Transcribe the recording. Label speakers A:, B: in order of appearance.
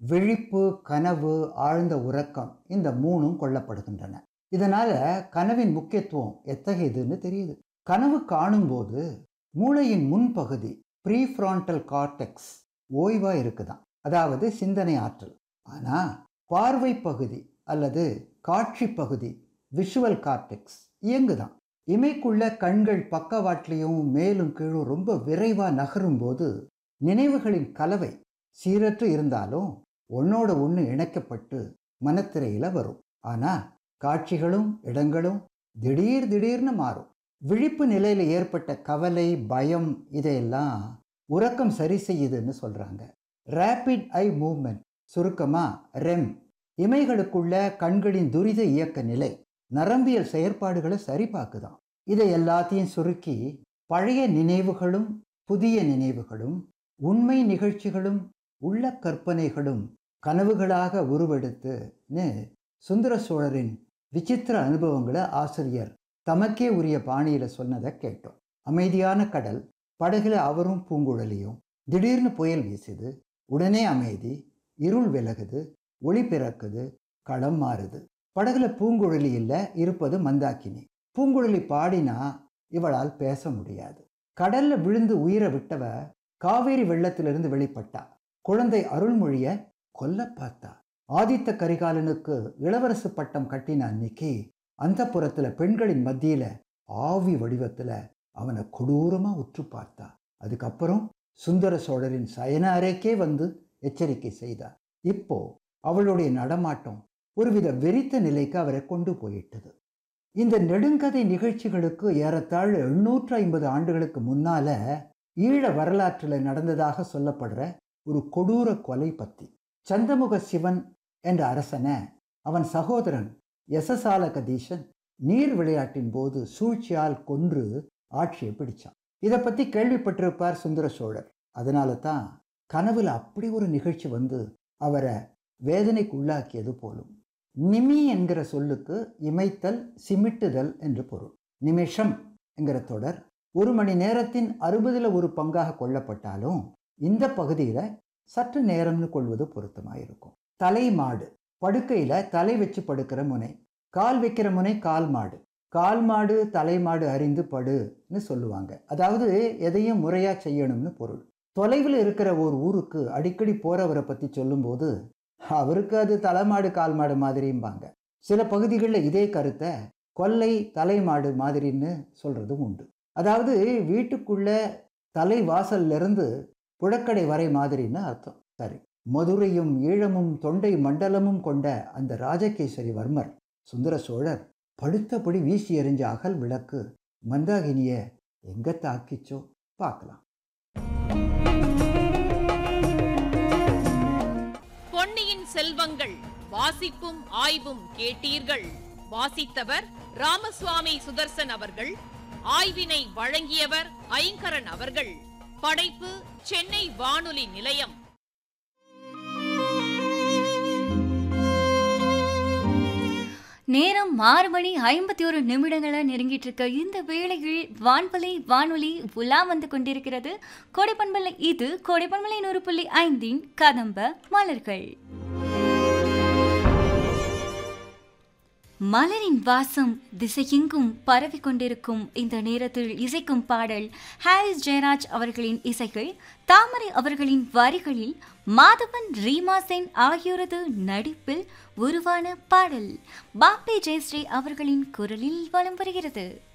A: விழிப்பு கனவு ஆழ்ந்த உறக்கம் இந்த மூணும் கொள்ளப்படுகின்றன இதனால கனவின் முக்கியத்துவம் எத்தகையதுன்னு தெரியுது கனவு காணும்போது மூளையின் முன்பகுதி ப்ரீஃப்ரான்டல் கார்டெக்ஸ் ஓய்வா இருக்குதாம் அதாவது சிந்தனை ஆற்றல் ஆனா பார்வை பகுதி அல்லது காட்சி பகுதி விஷுவல் கார்டெக்ஸ் இயங்குதான் இமைக்குள்ள கண்கள் பக்கவாட்டிலையும் மேலும் கீழும் ரொம்ப விரைவா நகரும் போது நினைவுகளின் கலவை சீரற்று இருந்தாலும் ஒன்னோட ஒன்று இணைக்கப்பட்டு மனத்திரையில வரும் ஆனா காட்சிகளும் இடங்களும் திடீர் திடீர்னு மாறும் விழிப்பு நிலையில ஏற்பட்ட கவலை பயம் இதையெல்லாம் உறக்கம் சரி செய்யுதுன்னு சொல்றாங்க ரேபிட் ஐ மூவ்மெண்ட் சுருக்கமா ரெம் இமைகளுக்குள்ள கண்களின் துரித இயக்க நிலை நரம்பியல் செயற்பாடுகளை சரி பார்க்குதாம் இதை எல்லாத்தையும் சுருக்கி பழைய நினைவுகளும் புதிய நினைவுகளும் உண்மை நிகழ்ச்சிகளும் உள்ள கற்பனைகளும் கனவுகளாக உருவெடுத்துன்னு சுந்தர சோழரின் விசித்திர அனுபவங்களை ஆசிரியர் தமக்கே உரிய பாணியில சொன்னதை கேட்டோம் அமைதியான கடல் படகுல அவரும் பூங்குழலியும் திடீர்னு புயல் வீசுது உடனே அமைதி இருள் விலகுது ஒளி பிறக்குது களம் மாறுது படகுல பூங்குழலி இல்ல இருப்பது மந்தாக்கினி பூங்குழலி பாடினா இவளால் பேச முடியாது கடல்ல விழுந்து உயிரை விட்டவ காவேரி வெள்ளத்திலிருந்து வெளிப்பட்டா குழந்தை அருள்மொழிய கொல்ல பார்த்தா ஆதித்த கரிகாலனுக்கு இளவரசு பட்டம் கட்டின அன்னைக்கு அந்த புறத்துல பெண்களின் மத்தியில ஆவி வடிவத்துல அவனை கொடூரமா உற்று பார்த்தா அதுக்கப்புறம் சுந்தர சோழரின் சயன அறைக்கே வந்து எச்சரிக்கை செய்தார் இப்போ அவளுடைய நடமாட்டம் ஒருவித வெறித்த நிலைக்கு அவரை கொண்டு போயிட்டது இந்த நெடுங்கதை நிகழ்ச்சிகளுக்கு ஏறத்தாழ எண்ணூற்று ஐம்பது ஆண்டுகளுக்கு முன்னால ஈழ வரலாற்றில் நடந்ததாக சொல்லப்படுற ஒரு கொடூர கொலை பத்தி சந்தமுக சிவன் என்ற அரசனை அவன் சகோதரன் யசசாலகதீஷன் நீர் விளையாட்டின் போது சூழ்ச்சியால் கொன்று ஆட்சியை பிடிச்சான் இதை பத்தி கேள்விப்பட்டிருப்பார் சுந்தர சோழர் அதனால தான் கனவுல அப்படி ஒரு நிகழ்ச்சி வந்து அவரை வேதனைக்கு உள்ளாக்கியது போலும் நிமி என்கிற சொல்லுக்கு இமைத்தல் சிமிட்டுதல் என்று பொருள் நிமிஷம் என்கிற தொடர் ஒரு மணி நேரத்தின் அறுபதுல ஒரு பங்காக கொள்ளப்பட்டாலும் இந்த பகுதியில சற்று நேரம்னு கொள்வது பொருத்தமாயிருக்கும் தலை மாடு படுக்கையில தலை வச்சு படுக்கிற முனை கால் வைக்கிற முனை கால் மாடு கால் மாடு தலை மாடு அறிந்து படுன்னு சொல்லுவாங்க அதாவது எதையும் முறையா செய்யணும்னு பொருள் தொலைவில் இருக்கிற ஒரு ஊருக்கு அடிக்கடி போறவரை பத்தி சொல்லும்போது அவருக்கு அது தலைமாடு கால் மாடு மாதிரியும்பாங்க சில பகுதிகளில் இதே கருத்தை கொல்லை தலைமாடு மாதிரின்னு சொல்றதும் உண்டு அதாவது வீட்டுக்குள்ள தலை வாசல்ல இருந்து புழக்கடை வரை மாதிரின்னு அர்த்தம் சரி மதுரையும் ஈழமும் தொண்டை மண்டலமும் கொண்ட அந்த ராஜகேசரி வர்மர் சுந்தர சோழர் படுத்தபடி வீசி எறிஞ்ச அகல் விளக்கு மந்தாகினிய எங்க தாக்கிச்சோ பார்க்கலாம்
B: பொன்னியின் செல்வங்கள் வாசிப்பும் ஆய்வும் கேட்டீர்கள் வாசித்தவர் ராமசுவாமி சுதர்சன் அவர்கள் ஆய்வினை வழங்கியவர் ஐங்கரன் அவர்கள் படைப்பு சென்னை வானொலி நிலையம்
C: நேரம் ஆறு மணி ஐம்பத்தி ஒரு நிமிடங்களை நெருங்கிட்டு இருக்க இந்த வேளையில் வான்வலை வானொலி உலா வந்து கொண்டிருக்கிறது கோடைப்பண்பலை இது கோடைப்பண்பலை நூறு புள்ளி ஐந்தின் கதம்ப மலர்கள் மலரின் வாசம் திசையெங்கும் பரவி கொண்டிருக்கும் இந்த நேரத்தில் இசைக்கும் பாடல் ஹாரிஸ் ஜெயராஜ் அவர்களின் இசைகள் தாமரை அவர்களின் வரிகளில் மாதவன் ரீமா சென் ஆகியோரது நடிப்பில் உருவான பாடல் பாப்பே ஜெயஸ்ரீ அவர்களின் குரலில் வலம் வருகிறது